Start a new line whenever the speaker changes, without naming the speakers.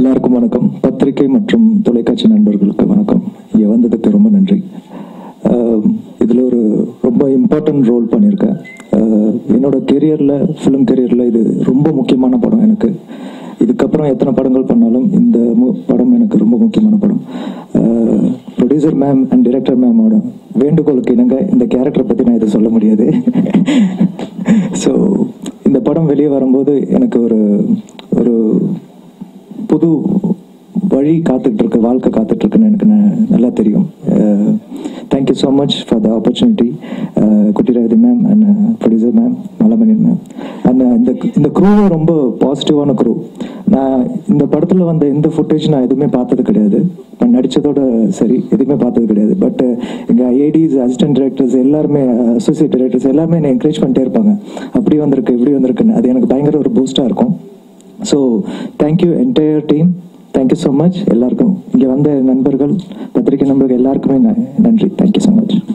எல்லாருக்கும் வணக்கம் பத்திரிகை மற்றும் தொலைக்காட்சி நண்பர்களுக்கு வணக்கம் இங்கே வந்ததுக்கு ரொம்ப நன்றி ஆஹ் இதுல ஒரு ரொம்ப இம்பார்ட்டன்ட் ரோல் பண்ணியிருக்கேன் ஆஹ் என்னோட கெரியர்ல ஃபிலிம் கெரியர்ல இது ரொம்ப முக்கியமான படம் எனக்கு இதுக்கப்புறம் எத்தனை படங்கள் பண்ணாலும் இந்த மு- படம் எனக்கு ரொம்ப முக்கியமான படம் ப்ரொடியூசர் மேம் அண்ட் டிரெக்டர் மேமோட வேண்டுகோளுக்கு இணங்க இந்த கேரக்டரை பற்றி நான் இதை சொல்ல முடியாது ஸோ இந்த படம் வெளியே வரும்போது எனக்கு ஒரு ஒரு புது வழி காத்துட்டு இருக்கு வாழ்க்கை காத்துட்டு இருக்குன்னு எனக்கு ந- நல்லா தெரியும் thank you so much for the opportunity குட்டிராதி மேம் அண்ட் ப்ரொடியூசர் மேம் மலமணி மேம் அந்த இந்த இந்த க்ரூவும் ரொம்ப பாசிட்டிவான க்ரூ நான் இந்த படத்தில் வந்த எந்த ஃபுட்டேஜ் நான் எதுவுமே பார்த்தது கிடையாது நான் நடித்ததோட சரி எதுவுமே பார்த்தது கிடையாது பட் எங்கள் ஐஐடிஸ் அசிஸ்டன்ட் டைரக்டர்ஸ் எல்லாருமே அசோசியேட் டைரக்டர்ஸ் எல்லாருமே என்னை என்கரேஜ் பண்ணிட்டே இருப்பாங்க அப்படி வந்திருக்கு இப்படி வந்திருக்குன்னு அது எனக்கு பயங்கர ஒரு பூஸ்டாக இருக்கும் so thank you entire team thank you so much எல்லாருக்கும் இங்கே வந்த நண்பர்கள் பத்திரிகை நண்பர்கள் எல்லாருக்குமே ந- நன்றி தேங்க்யூ ஸோ மச்